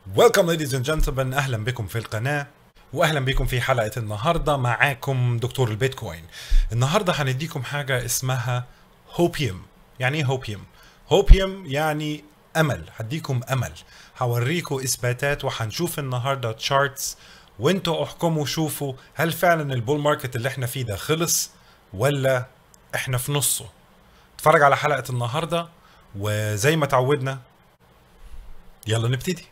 Welcome ladies and gentlemen اهلا بكم في القناة واهلا بكم في حلقة النهاردة معاكم دكتور البيتكوين النهاردة هنديكم حاجة اسمها هوبيوم يعني ايه هوبيوم هوبيوم يعني امل هديكم امل هوريكم اثباتات وهنشوف النهاردة تشارتس وانتوا احكموا شوفوا هل فعلا البول ماركت اللي احنا فيه ده خلص ولا احنا في نصه اتفرج على حلقة النهاردة وزي ما تعودنا يلا نبتدي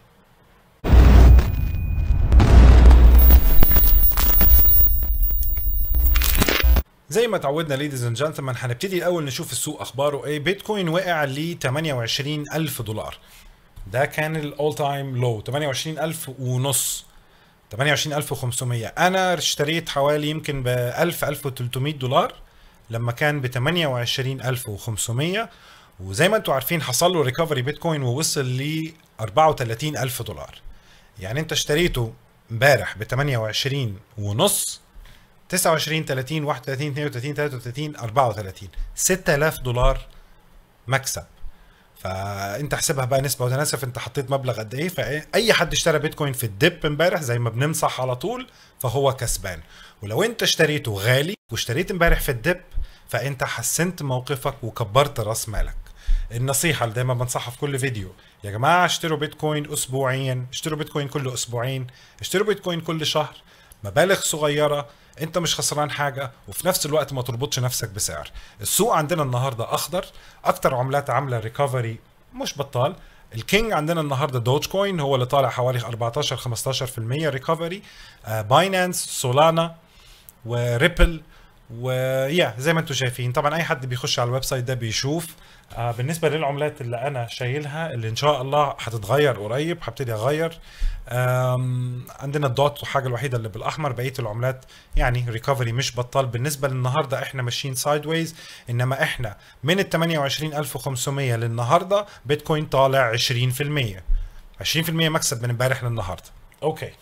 زي ما تعودنا ليديز اند جنتلمان هنبتدي الاول نشوف السوق اخباره ايه بيتكوين وقع ل 28 الف دولار ده كان الاول تايم لو 28 الف ونص 28500 انا اشتريت حوالي يمكن ب 1000 1300 دولار لما كان ب 28500 وزي ما انتم عارفين حصل له ريكفري بيتكوين ووصل ل 34000 دولار يعني انت اشتريته امبارح ب 28 ونص 29 30 31 32 33 34 6000 دولار مكسب فانت احسبها بقى نسبه وتناسب انت حطيت مبلغ قد ايه فاي حد اشترى بيتكوين في الدب امبارح زي ما بننصح على طول فهو كسبان ولو انت اشتريته غالي واشتريت امبارح في الدب فانت حسنت موقفك وكبرت راس مالك النصيحة اللي دايما بنصحها في كل فيديو يا جماعة اشتروا بيتكوين اسبوعيا اشتروا بيتكوين كل اسبوعين اشتروا بيتكوين كل شهر مبالغ صغيرة انت مش خسران حاجة وفي نفس الوقت ما تربطش نفسك بسعر السوق عندنا النهاردة اخضر اكتر عملات عاملة ريكفري مش بطال الكينج عندنا النهارده دوج كوين هو اللي طالع حوالي 14 15% ريكفري باينانس سولانا وريبل ويا زي ما انتم شايفين طبعا اي حد بيخش على الويب سايت ده بيشوف آه بالنسبه للعملات اللي انا شايلها اللي ان شاء الله هتتغير قريب هبتدي اغير عندنا الدوت الحاجه الوحيده اللي بالاحمر بقيه العملات يعني ريكفري مش بطال بالنسبه للنهارده احنا ماشيين سايد ويز انما احنا من ال 28500 للنهارده بيتكوين طالع 20% 20% مكسب من امبارح للنهارده اوكي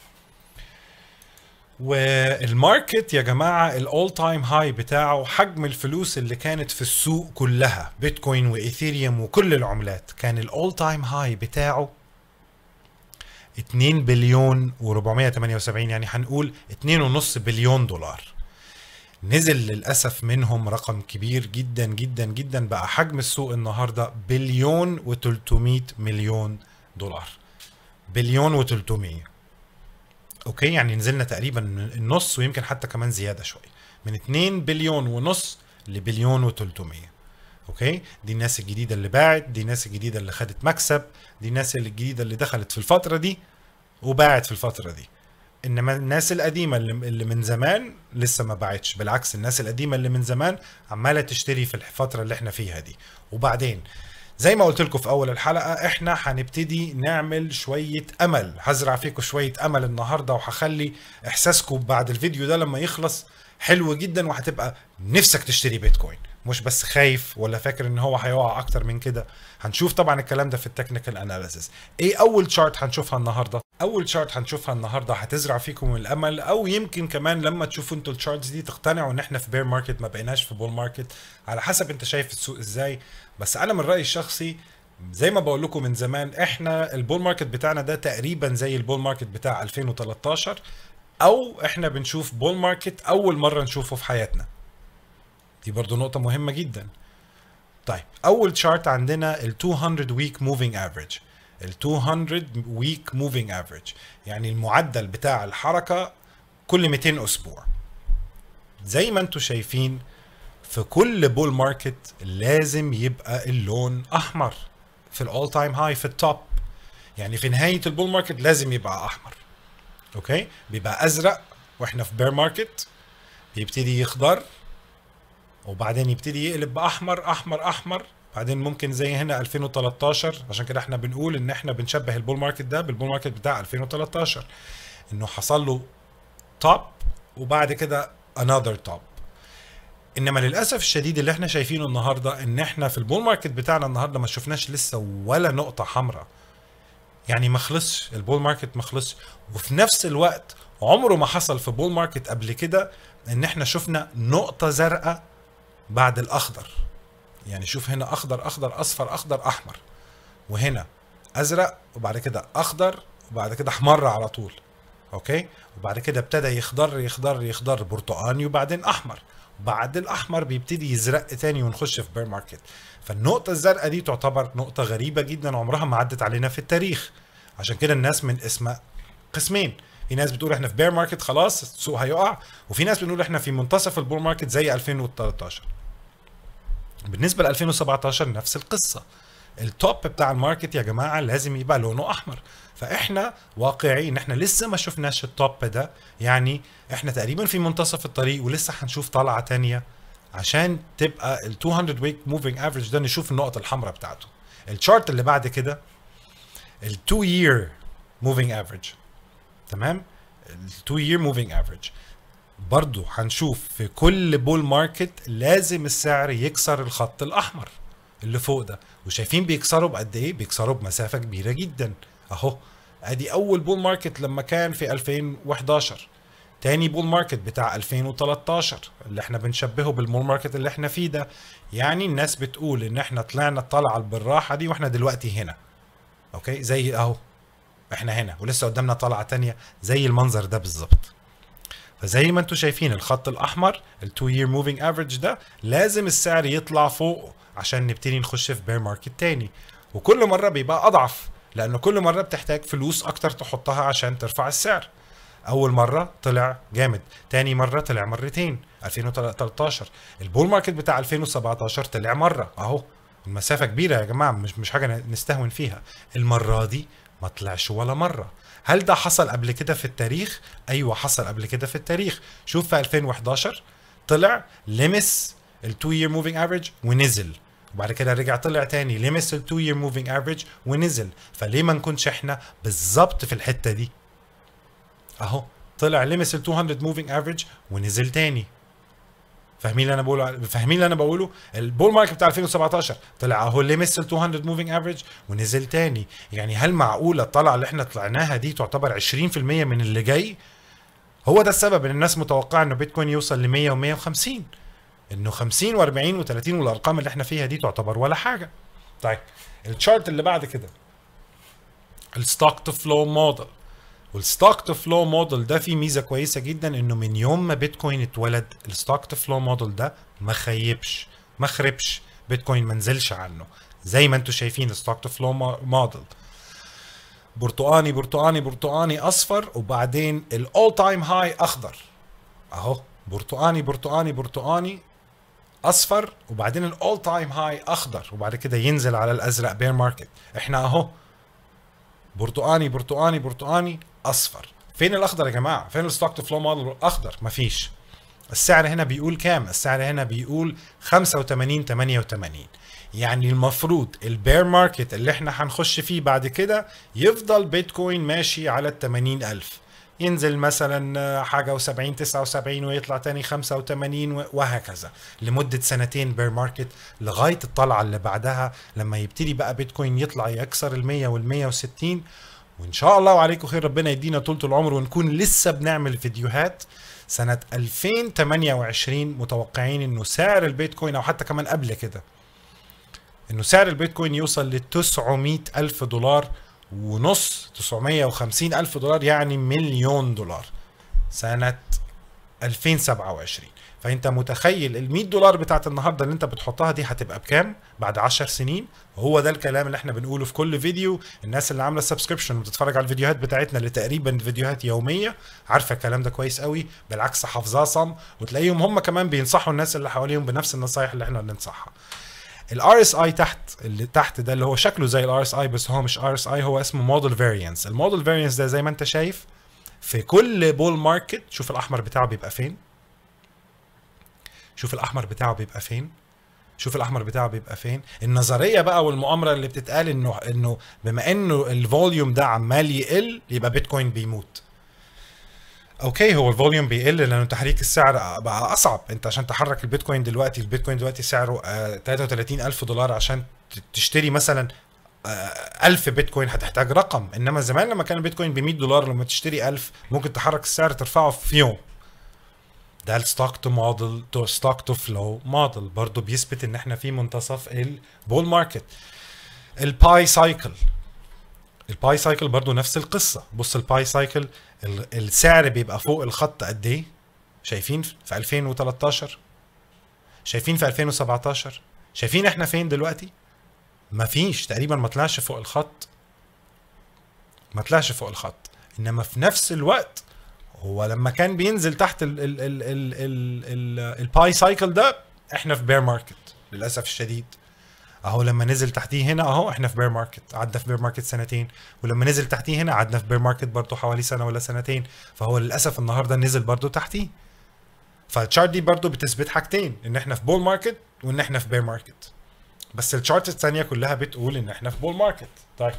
والماركت يا جماعه الاول تايم هاي بتاعه حجم الفلوس اللي كانت في السوق كلها بيتكوين وايثيريوم وكل العملات كان الاول تايم هاي بتاعه 2 بليون و478 يعني هنقول 2.5 بليون دولار نزل للاسف منهم رقم كبير جدا جدا جدا بقى حجم السوق النهارده بليون و300 مليون دولار بليون و300 اوكي يعني نزلنا تقريبا النص ويمكن حتى كمان زياده شويه من 2 بليون ونص لبليون و300 اوكي دي الناس الجديده اللي باعت دي الناس الجديده اللي خدت مكسب دي الناس الجديده اللي دخلت في الفتره دي وباعت في الفتره دي انما الناس القديمه اللي من زمان لسه ما باعتش بالعكس الناس القديمه اللي من زمان عماله تشتري في الفتره اللي احنا فيها دي وبعدين زي ما قلت لكم في اول الحلقه احنا هنبتدي نعمل شويه امل هزرع فيكم شويه امل النهارده وهخلي احساسكم بعد الفيديو ده لما يخلص حلو جدا وهتبقى نفسك تشتري بيتكوين مش بس خايف ولا فاكر ان هو هيقع اكتر من كده هنشوف طبعا الكلام ده في التكنيكال اناليسيس ايه اول شارت هنشوفها النهارده اول شارت هنشوفها النهارده هتزرع فيكم الامل او يمكن كمان لما تشوفوا انتوا الشارتس دي تقتنعوا ان احنا في بير ماركت ما بقيناش في بول ماركت على حسب انت شايف السوق ازاي بس انا من رايي الشخصي زي ما بقول لكم من زمان احنا البول ماركت بتاعنا ده تقريبا زي البول ماركت بتاع 2013 او احنا بنشوف بول ماركت اول مره نشوفه في حياتنا دي برضو نقطة مهمة جدا طيب أول شارت عندنا ال 200 ويك موفينج افريج ال 200 ويك موفينج افريج يعني المعدل بتاع الحركة كل 200 أسبوع زي ما انتم شايفين في كل بول ماركت لازم يبقى اللون أحمر في الأول تايم هاي في التوب يعني في نهاية البول ماركت لازم يبقى أحمر أوكي بيبقى أزرق وإحنا في بير ماركت بيبتدي يخضر وبعدين يبتدي يقلب باحمر احمر احمر بعدين ممكن زي هنا 2013 عشان كده احنا بنقول ان احنا بنشبه البول ماركت ده بالبول ماركت بتاع 2013 انه حصل له توب وبعد كده انذر توب انما للاسف الشديد اللي احنا شايفينه النهارده ان احنا في البول ماركت بتاعنا النهارده ما شفناش لسه ولا نقطه حمراء يعني ما خلصش البول ماركت ما خلصش وفي نفس الوقت عمره ما حصل في بول ماركت قبل كده ان احنا شفنا نقطه زرقاء بعد الاخضر يعني شوف هنا اخضر اخضر اصفر اخضر احمر وهنا ازرق وبعد كده اخضر وبعد كده احمر على طول اوكي وبعد كده ابتدى يخضر يخضر يخضر برتقاني وبعدين احمر بعد الاحمر بيبتدي يزرق تاني ونخش في بير ماركت فالنقطة الزرقاء دي تعتبر نقطة غريبة جدا عمرها ما عدت علينا في التاريخ عشان كده الناس من اسمها قسمين في ناس بتقول احنا في بير ماركت خلاص السوق هيقع وفي ناس بنقول احنا في منتصف البول ماركت زي 2013 بالنسبة ل 2017 نفس القصة التوب بتاع الماركت يا جماعة لازم يبقى لونه أحمر فاحنا واقعيين احنا لسه ما شفناش التوب ده يعني احنا تقريبا في منتصف الطريق ولسه هنشوف طلعة تانية عشان تبقى ال 200 ويك موفينج افريج ده نشوف النقط الحمراء بتاعته الشارت اللي بعد كده ال 2 year moving average تمام ال 2 year moving average برضو هنشوف في كل بول ماركت لازم السعر يكسر الخط الاحمر اللي فوق ده وشايفين بيكسروا بقد ايه بيكسروا بمسافه كبيره جدا اهو ادي اول بول ماركت لما كان في 2011 تاني بول ماركت بتاع 2013 اللي احنا بنشبهه بالبول ماركت اللي احنا فيه ده يعني الناس بتقول ان احنا طلعنا الطلعه بالراحه دي واحنا دلوقتي هنا اوكي زي اهو احنا هنا ولسه قدامنا طلعه تانية زي المنظر ده بالظبط فزي ما انتم شايفين الخط الاحمر ال 2 year moving average ده لازم السعر يطلع فوقه عشان نبتدي نخش في بير ماركت تاني وكل مره بيبقى اضعف لانه كل مره بتحتاج فلوس اكتر تحطها عشان ترفع السعر اول مره طلع جامد تاني مره طلع مرتين 2013 البول ماركت بتاع 2017 طلع مره اهو المسافه كبيره يا جماعه مش مش حاجه نستهون فيها المره دي ما طلعش ولا مره هل ده حصل قبل كده في التاريخ ايوه حصل قبل كده في التاريخ شوف في 2011 طلع لمس ال 2 year moving average ونزل وبعد كده رجع طلع تاني لمس ال 2 year moving average ونزل فليه ما نكونش احنا بالظبط في الحته دي اهو طلع لمس ال 200 moving average ونزل تاني فاهمين اللي انا بقوله فاهمين اللي انا بقوله البول ماركت بتاع 2017 طلع اهو لمس ال 200 موفينج افريج ونزل تاني يعني هل معقوله الطلعه اللي احنا طلعناها دي تعتبر 20% من اللي جاي هو ده السبب ان الناس متوقعه انه بيتكوين يوصل ل 100 و150 انه 50 و40 و30 والارقام اللي احنا فيها دي تعتبر ولا حاجه طيب الشارت اللي بعد كده الستوك تو فلو موديل والستوك تو فلو موديل ده فيه ميزه كويسه جدا انه من يوم ما بيتكوين اتولد الستوك تو فلو موديل ده ما خيبش ما خربش بيتكوين ما نزلش عنه زي ما انتم شايفين الستوك تو فلو موديل برتقاني برتقاني برتقاني اصفر وبعدين الاول تايم هاي اخضر اهو برتقاني برتقاني برتقاني اصفر وبعدين الاول تايم هاي اخضر وبعد كده ينزل على الازرق بير ماركت احنا اهو برتقاني برتقاني برتقاني اصفر فين الاخضر يا جماعه فين الستوك تو فلو موديل اخضر مفيش السعر هنا بيقول كام السعر هنا بيقول 85 88 يعني المفروض البير ماركت اللي احنا هنخش فيه بعد كده يفضل بيتكوين ماشي على ال 80 ألف ينزل مثلا حاجة و70 79 ويطلع تاني 85 وهكذا لمدة سنتين بير ماركت لغاية الطلعة اللي بعدها لما يبتدي بقى بيتكوين يطلع يكسر ال 100 وال 160 وان شاء الله وعليكم خير ربنا يدينا طولة العمر ونكون لسه بنعمل فيديوهات سنة 2028 متوقعين انه سعر البيتكوين او حتى كمان قبل كده انه سعر البيتكوين يوصل ل 900 الف دولار ونص 950 الف دولار يعني مليون دولار سنة 2027 فانت متخيل ال 100 دولار بتاعت النهارده اللي انت بتحطها دي هتبقى بكام بعد 10 سنين وهو ده الكلام اللي احنا بنقوله في كل فيديو الناس اللي عامله سبسكريبشن وبتتفرج على الفيديوهات بتاعتنا اللي تقريبا فيديوهات يوميه عارفه الكلام ده كويس قوي بالعكس حافظاه صم وتلاقيهم هم كمان بينصحوا الناس اللي حواليهم بنفس النصايح اللي احنا بننصحها الار اس اي تحت اللي تحت ده اللي هو شكله زي الار اس اي بس هو مش ار اس اي هو اسمه موديل فاريانس الموديل فاريانس ده زي ما انت شايف في كل بول ماركت شوف الاحمر بتاعه بيبقى فين شوف الاحمر بتاعه بيبقى فين شوف الاحمر بتاعه بيبقى فين النظريه بقى والمؤامره اللي بتتقال انه انه بما انه الفوليوم ده عمال يقل يبقى بيتكوين بيموت اوكي هو الفوليوم بيقل لانه تحريك السعر بقى اصعب انت عشان تحرك البيتكوين دلوقتي البيتكوين دلوقتي سعره آه 33 الف دولار عشان تشتري مثلا آه 1000 بيتكوين هتحتاج رقم انما زمان لما كان البيتكوين ب 100 دولار لما تشتري 1000 ممكن تحرك السعر ترفعه في يوم ده الستوك تو موديل تو ستوك تو فلو موديل برضه بيثبت ان احنا في منتصف البول ماركت الباي سايكل الباي سايكل برضو نفس القصه بص الباي سايكل ال- السعر بيبقى فوق الخط قد ايه شايفين في 2013 شايفين في 2017 شايفين احنا فين دلوقتي مفيش تقريبا ما طلعش فوق الخط ما طلعش فوق الخط انما في نفس الوقت هو لما كان بينزل تحت ال ال ال ال ال ال الباي سايكل ده احنا في بير ماركت للاسف الشديد اهو لما نزل تحتيه هنا اهو احنا في بير ماركت قعدنا في بير ماركت سنتين ولما نزل تحتيه هنا قعدنا في بير ماركت برضه حوالي سنه ولا سنتين فهو للاسف النهارده نزل برضه تحتيه فالتشارت دي برضه بتثبت حاجتين ان احنا في بول ماركت وان احنا في بير ماركت بس الشارت الثانيه كلها بتقول ان احنا في بول ماركت طيب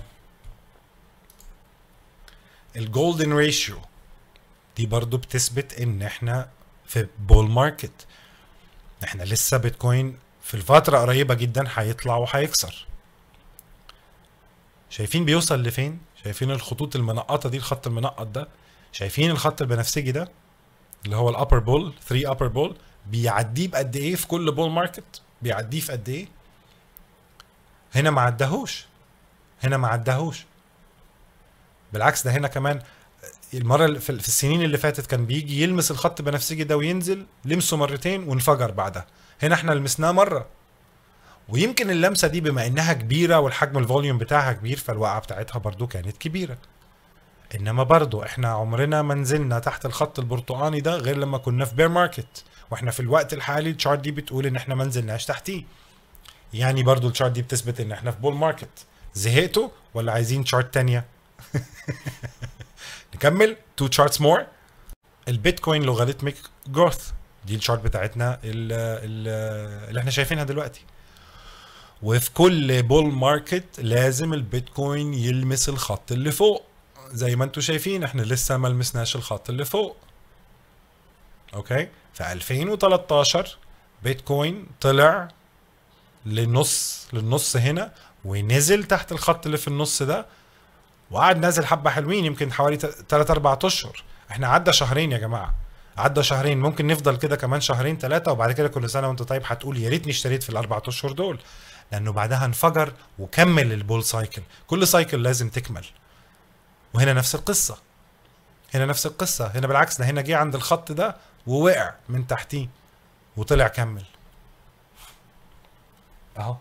الجولدن ريشيو دي برضو بتثبت ان احنا في بول ماركت احنا لسه بيتكوين في الفترة قريبة جدا هيطلع وهيكسر شايفين بيوصل لفين شايفين الخطوط المنقطة دي الخط المنقط ده شايفين الخط البنفسجي ده اللي هو الابر بول 3 ابر بول بيعديه بقد ايه في كل بول ماركت بيعديه في قد ايه هنا ما عداهوش هنا ما عداهوش بالعكس ده هنا كمان المره اللي في في السنين اللي فاتت كان بيجي يلمس الخط البنفسجي ده وينزل لمسه مرتين وانفجر بعدها هنا احنا لمسناه مره ويمكن اللمسه دي بما انها كبيره والحجم الفوليوم بتاعها كبير فالوقعه بتاعتها برضو كانت كبيره انما برضو احنا عمرنا ما نزلنا تحت الخط البرتقاني ده غير لما كنا في بير ماركت واحنا في الوقت الحالي الشارت دي بتقول ان احنا ما نزلناش تحتيه يعني برضو الشارت دي بتثبت ان احنا في بول ماركت زهقتوا ولا عايزين شارت تانية نكمل تو تشارتس مور البيتكوين لوغاريتميك جروث دي الشارت بتاعتنا ال- ال- اللي احنا شايفينها دلوقتي وفي كل بول ماركت لازم البيتكوين يلمس الخط اللي فوق زي ما انتم شايفين احنا لسه ما لمسناش الخط اللي فوق اوكي في 2013 بيتكوين طلع للنص للنص هنا ونزل تحت الخط اللي في النص ده وقعد نازل حبه حلوين يمكن حوالي 3 4 اشهر احنا عدى شهرين يا جماعه عدى شهرين ممكن نفضل كده كمان شهرين ثلاثه وبعد كده كل سنه وانت طيب هتقول يا ريتني اشتريت في الاربع اشهر دول لانه بعدها انفجر وكمل البول سايكل كل سايكل لازم تكمل وهنا نفس القصه هنا نفس القصه هنا بالعكس ده هنا جه عند الخط ده ووقع من تحتيه وطلع كمل اهو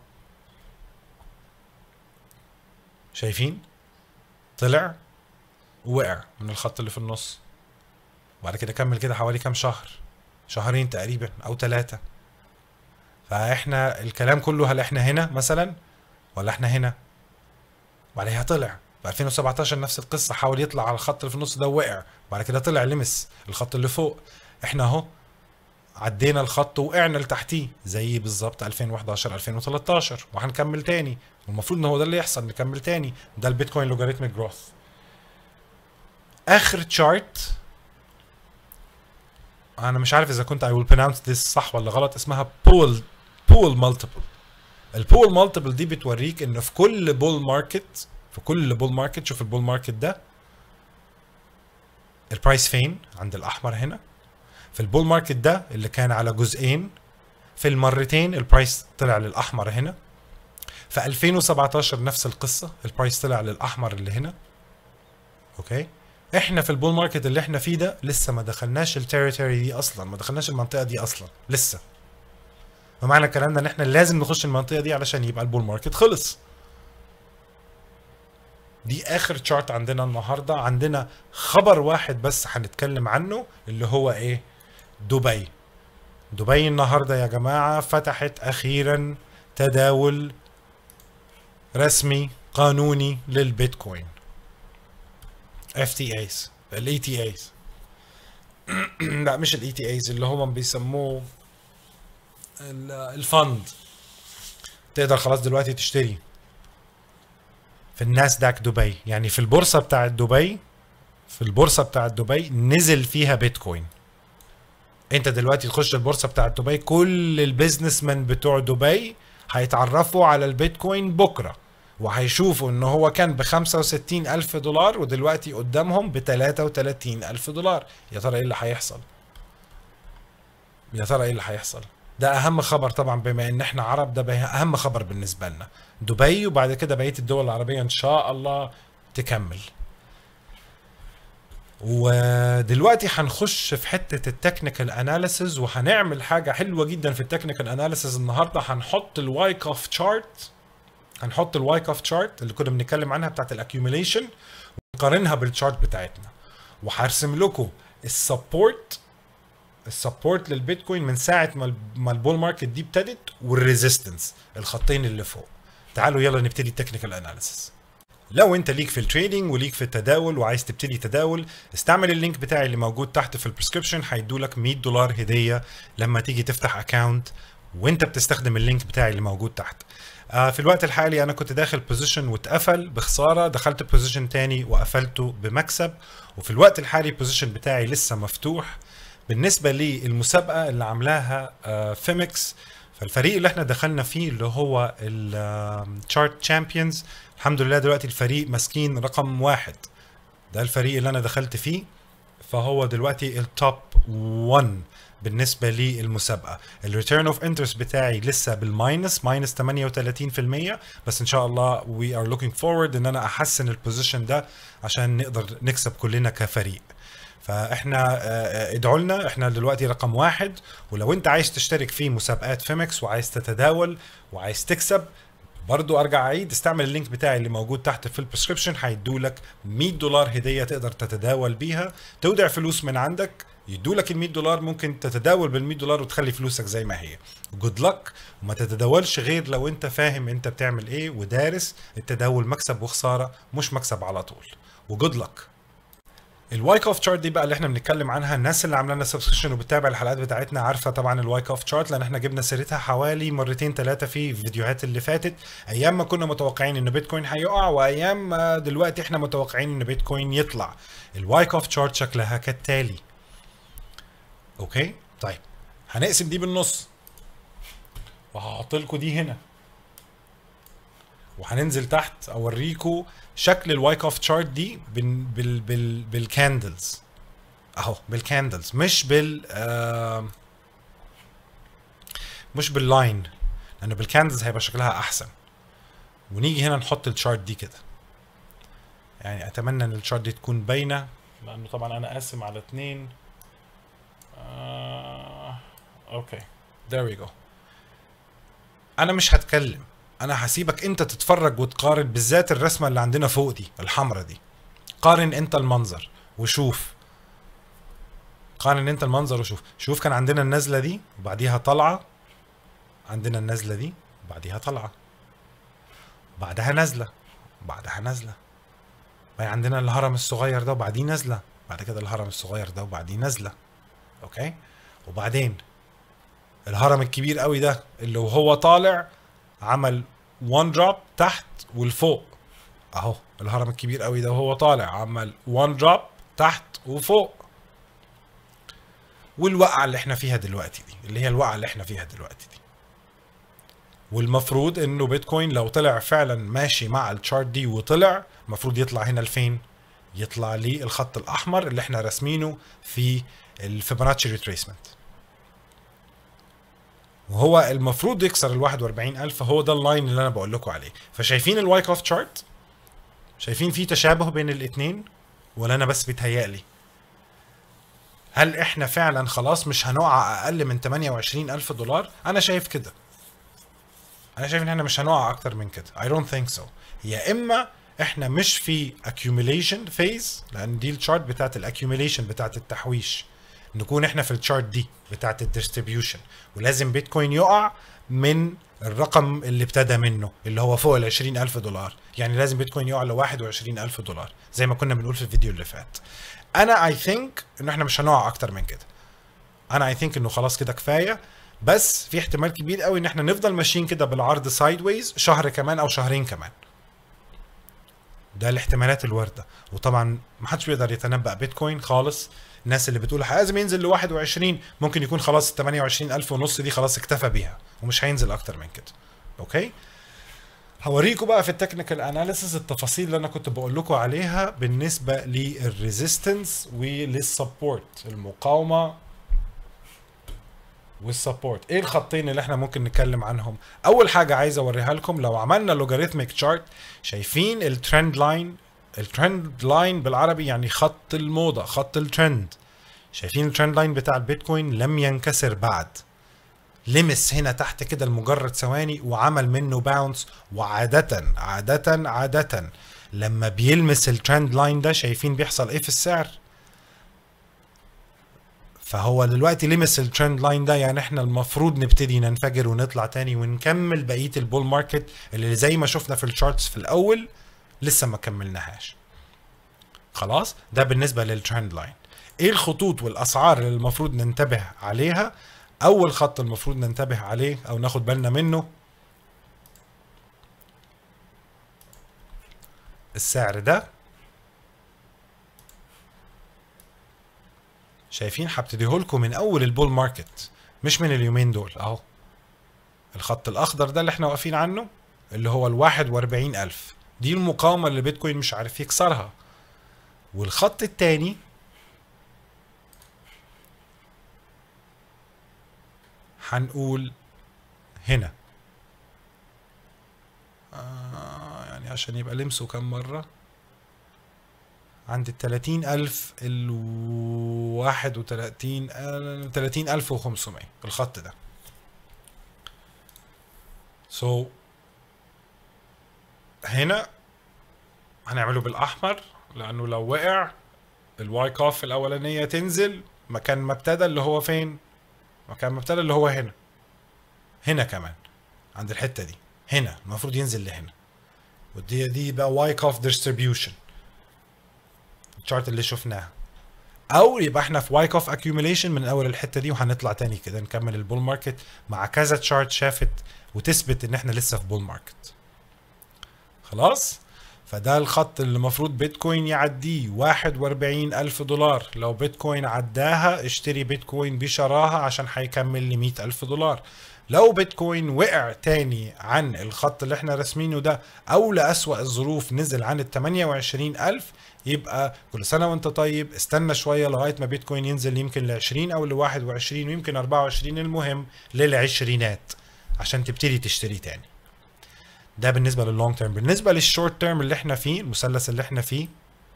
شايفين طلع ووقع من الخط اللي في النص وبعد كده كمل كده حوالي كام شهر شهرين تقريبا او ثلاثة فاحنا الكلام كله هل احنا هنا مثلا ولا احنا هنا وبعدها طلع في 2017 نفس القصة حاول يطلع على الخط اللي في النص ده ووقع وبعد كده طلع لمس الخط اللي فوق احنا اهو عدينا الخط وقعنا لتحتيه زي بالظبط 2011 2013 وهنكمل تاني والمفروض ان هو ده اللي يحصل نكمل تاني ده البيتكوين لوغاريتميك جروث اخر تشارت انا مش عارف اذا كنت I will pronounce this صح ولا غلط اسمها بول بول مالتيبل البول مالتيبل دي بتوريك ان في كل بول ماركت في كل بول ماركت شوف البول ماركت ده البرايس فين عند الاحمر هنا في البول ماركت ده اللي كان على جزئين في المرتين البرايس طلع للاحمر هنا في 2017 نفس القصه البرايس طلع للاحمر اللي هنا اوكي احنا في البول ماركت اللي احنا فيه ده لسه ما دخلناش التيريتوري دي اصلا ما دخلناش المنطقه دي اصلا لسه فمعنى الكلام ده ان احنا لازم نخش المنطقه دي علشان يبقى البول ماركت خلص دي اخر تشارت عندنا النهارده عندنا خبر واحد بس هنتكلم عنه اللي هو ايه دبي دبي النهارده يا جماعه فتحت اخيرا تداول رسمي قانوني للبيتكوين اف تي ايز الاي تي ايز لا مش الاي تي ايز اللي هم بيسموه ال- الفند تقدر خلاص دلوقتي تشتري في الناسداك دبي يعني في البورصه بتاعت دبي في البورصه بتاعت دبي نزل فيها بيتكوين انت دلوقتي تخش البورصه بتاعت دبي كل البيزنس مان بتوع دبي هيتعرفوا على البيتكوين بكره وهيشوفوا ان هو كان ب 65 الف دولار ودلوقتي قدامهم ب 33 الف دولار يا ترى ايه اللي هيحصل يا ترى ايه اللي هيحصل ده اهم خبر طبعا بما ان احنا عرب ده بقى اهم خبر بالنسبه لنا دبي وبعد كده بقيه الدول العربيه ان شاء الله تكمل ودلوقتي هنخش في حته التكنيكال اناليسز وهنعمل حاجه حلوه جدا في التكنيكال اناليسز النهارده هنحط الواي اوف تشارت هنحط الواي اوف تشارت اللي كنا بنتكلم عنها بتاعت الاكيوميليشن ونقارنها بالتشارت بتاعتنا وهرسم لكم السبورت السبورت للبيتكوين من ساعه ما ما البول ماركت دي ابتدت والريزيستنس الخطين اللي فوق تعالوا يلا نبتدي التكنيكال اناليسز لو انت ليك في التريدينج وليك في التداول وعايز تبتدي تداول استعمل اللينك بتاعي اللي موجود تحت في البريسكربشن هيدولك 100 دولار هديه لما تيجي تفتح اكاونت وانت بتستخدم اللينك بتاعي اللي موجود تحت آه في الوقت الحالي انا كنت داخل بوزيشن واتقفل بخساره دخلت بوزيشن تاني وقفلته بمكسب وفي الوقت الحالي البوزيشن بتاعي لسه مفتوح بالنسبه للمسابقه اللي عاملاها آه فيمكس فالفريق اللي احنا دخلنا فيه اللي هو الشارت تشامبيونز الحمد لله دلوقتي الفريق ماسكين رقم واحد ده الفريق اللي انا دخلت فيه فهو دلوقتي التوب 1 بالنسبه للمسابقه الريتيرن اوف انترست بتاعي لسه بالماينس ماينس 38% بس ان شاء الله وي ار لوكينج فورورد ان انا احسن البوزيشن ده عشان نقدر نكسب كلنا كفريق فاحنا ادعوا لنا احنا دلوقتي رقم واحد ولو انت عايز تشترك في مسابقات فيمكس وعايز تتداول وعايز تكسب برضو ارجع اعيد استعمل اللينك بتاعي اللي موجود تحت في البريسكربشن هيدولك 100 دولار هديه تقدر تتداول بيها تودع فلوس من عندك يدولك ال 100 دولار ممكن تتداول بال 100 دولار وتخلي فلوسك زي ما هي جود لك وما تتداولش غير لو انت فاهم انت بتعمل ايه ودارس التداول مكسب وخساره مش مكسب على طول وجود لك الوايك اوف تشارت دي بقى اللي احنا بنتكلم عنها الناس اللي عامله لنا سبسكريبشن وبتتابع الحلقات بتاعتنا عارفه طبعا الوايك اوف تشارت لان احنا جبنا سيرتها حوالي مرتين ثلاثه في الفيديوهات اللي فاتت ايام ما كنا متوقعين ان بيتكوين هيقع وايام ما دلوقتي احنا متوقعين ان بيتكوين يطلع الوايك اوف تشارت شكلها كالتالي اوكي طيب هنقسم دي بالنص وهحط لكم دي هنا وهننزل تحت اوريكم شكل الوايك اوف تشارت دي بال بال بال بالكاندلز اهو بالكاندلز مش بال آه مش باللاين لانه بالكاندلز هيبقى شكلها احسن ونيجي هنا نحط الشارت دي كده يعني اتمنى ان الشارت دي تكون باينه لانه طبعا انا قاسم على اتنين آه اوكي there we go انا مش هتكلم انا هسيبك انت تتفرج وتقارن بالذات الرسمه اللي عندنا فوق دي الحمرة دي قارن انت المنظر وشوف قارن انت المنظر وشوف شوف كان عندنا النزله دي وبعديها طلعه عندنا النزله دي وبعديها طلعه بعدها نزله بعدها نزله بعدين عندنا الهرم الصغير ده وبعديه نزله بعد كده الهرم الصغير ده وبعديه نزله اوكي وبعدين الهرم الكبير قوي ده اللي وهو طالع عمل 1 دروب تحت والفوق اهو الهرم الكبير قوي ده وهو طالع عمل 1 دروب تحت وفوق والوقعه اللي احنا فيها دلوقتي دي اللي هي الوقعه اللي احنا فيها دلوقتي دي والمفروض انه بيتكوين لو طلع فعلا ماشي مع الشارت دي وطلع المفروض يطلع هنا لفين يطلع لي الخط الاحمر اللي احنا راسمينه في الفيبوناتشي ريتريسمنت وهو المفروض يكسر ال 41000 فهو ده اللاين اللي انا بقول لكم عليه فشايفين الوايك اوف تشارت شايفين في تشابه بين الاثنين ولا انا بس بيتهيألي هل احنا فعلا خلاص مش هنقع اقل من 28000 دولار انا شايف كده انا شايف ان احنا مش هنقع اكتر من كده I don't think so يا اما احنا مش في accumulation phase لان دي الشارت بتاعت الاكيوميليشن بتاعت التحويش نكون احنا في الشارت دي بتاعت الديستريبيوشن ولازم بيتكوين يقع من الرقم اللي ابتدى منه اللي هو فوق ال 20000 دولار يعني لازم بيتكوين يقع ل 21000 دولار زي ما كنا بنقول في الفيديو اللي فات انا اي ثينك انه احنا مش هنقع اكتر من كده انا اي ثينك انه خلاص كده كفايه بس في احتمال كبير قوي ان احنا نفضل ماشيين كده بالعرض سايد ويز شهر كمان او شهرين كمان ده الاحتمالات الوارده وطبعا ما حدش بيقدر يتنبأ بيتكوين خالص الناس اللي بتقول لازم ينزل ل 21 ممكن يكون خلاص ال 28000 ونص دي خلاص اكتفى بيها ومش هينزل اكتر من كده اوكي هوريكم بقى في التكنيكال اناليسيس التفاصيل اللي انا كنت بقول لكم عليها بالنسبه للريزيستنس وللسبورت المقاومه والسبورت ايه الخطين اللي احنا ممكن نتكلم عنهم اول حاجه عايز اوريها لكم لو عملنا لوغاريتميك تشارت شايفين الترند لاين الترند لاين بالعربي يعني خط الموضة خط الترند شايفين الترند لاين بتاع البيتكوين لم ينكسر بعد لمس هنا تحت كده لمجرد ثواني وعمل منه باونس وعادة عادة عادة لما بيلمس الترند لاين ده شايفين بيحصل ايه في السعر فهو دلوقتي لمس الترند لاين ده يعني احنا المفروض نبتدي ننفجر ونطلع تاني ونكمل بقيه البول ماركت اللي زي ما شفنا في الشارتس في الاول لسه ما كملناهاش خلاص ده بالنسبه للترند لاين ايه الخطوط والاسعار اللي المفروض ننتبه عليها اول خط المفروض ننتبه عليه او ناخد بالنا منه السعر ده شايفين هبتديهولكم من اول البول ماركت مش من اليومين دول اهو الخط الاخضر ده اللي احنا واقفين عنه اللي هو ال 41000 دي المقاومه اللي بيتكوين مش عارف يكسرها والخط التاني هنقول هنا آه يعني عشان يبقى لمسه كم مرة عند التلاتين ألف الواحد وتلاتين تلاتين ألف وخمسمية الخط ده سو so, هنا هنعمله بالأحمر لأنه لو وقع الواي كاف الأولانية تنزل مكان ما ابتدى اللي هو فين مكان ما ابتدى اللي هو هنا هنا كمان عند الحتة دي هنا المفروض ينزل لهنا ودي دي بقى واي كاف ديستريبيوشن الشارت اللي شفناها او يبقى احنا في واي كاف اكيوميليشن من اول الحته دي وهنطلع تاني كده نكمل البول ماركت مع كذا تشارت شافت وتثبت ان احنا لسه في بول ماركت خلاص فده الخط اللي المفروض بيتكوين يعديه 41 ألف دولار لو بيتكوين عداها اشتري بيتكوين بشراهة عشان هيكمل ل 100 ألف دولار لو بيتكوين وقع تاني عن الخط اللي احنا راسمينه ده او لأسوأ الظروف نزل عن ال 28 ألف يبقى كل سنة وانت طيب استنى شوية لغاية ما بيتكوين ينزل يمكن ل 20 او ل 21 ويمكن 24 المهم للعشرينات عشان تبتدي تشتري تاني ده بالنسبه لللونج تيرم بالنسبه للشورت تيرم اللي احنا فيه المثلث اللي احنا فيه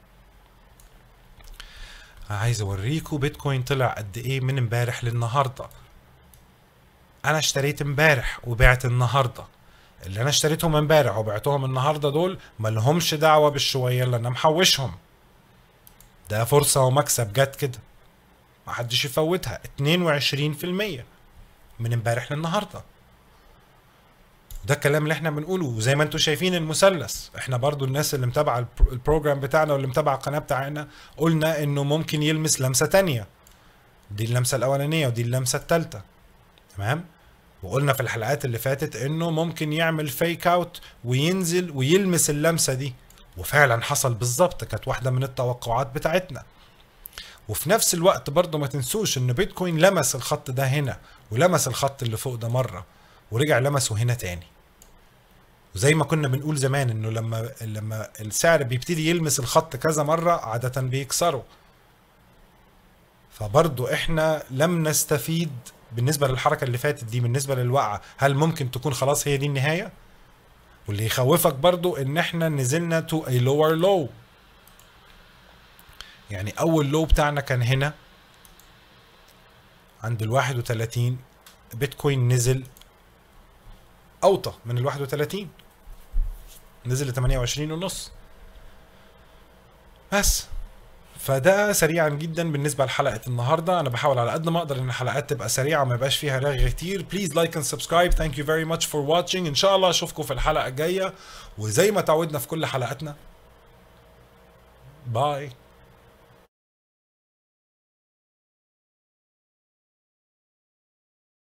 عايز اوريكم بيتكوين طلع قد ايه من امبارح للنهارده انا اشتريت امبارح وبعت النهارده اللي انا اشتريتهم امبارح وبعتهم النهارده دول ما لهمش دعوه بالشويه اللي انا محوشهم ده فرصه ومكسب جت كده ما حدش يفوتها 22% من امبارح للنهارده ده الكلام اللي احنا بنقوله وزي ما انتم شايفين المثلث احنا برضو الناس اللي متابعه البروجرام بتاعنا واللي متابعه القناه بتاعنا قلنا انه ممكن يلمس لمسه تانية دي اللمسه الاولانيه ودي اللمسه الثالثه تمام وقلنا في الحلقات اللي فاتت انه ممكن يعمل فيك اوت وينزل ويلمس اللمسه دي وفعلا حصل بالظبط كانت واحده من التوقعات بتاعتنا وفي نفس الوقت برضه ما تنسوش ان بيتكوين لمس الخط ده هنا ولمس الخط اللي فوق ده مره ورجع لمسه هنا تاني وزي ما كنا بنقول زمان انه لما لما السعر بيبتدي يلمس الخط كذا مره عاده بيكسره فبرضه احنا لم نستفيد بالنسبه للحركه اللي فاتت دي بالنسبه للوقعه هل ممكن تكون خلاص هي دي النهايه واللي يخوفك برضو ان احنا نزلنا تو a lower low يعني اول لو بتاعنا كان هنا عند ال 31 بيتكوين نزل اوطى من ال 31 نزل ل 28 ونص بس فده سريعا جدا بالنسبه لحلقه النهارده انا بحاول على قد ما اقدر ان الحلقات تبقى سريعه وما يبقاش فيها رغي كتير بليز لايك اند سبسكرايب ثانك يو فيري ماتش فور واتشنج ان شاء الله اشوفكم في الحلقه الجايه وزي ما تعودنا في كل حلقاتنا باي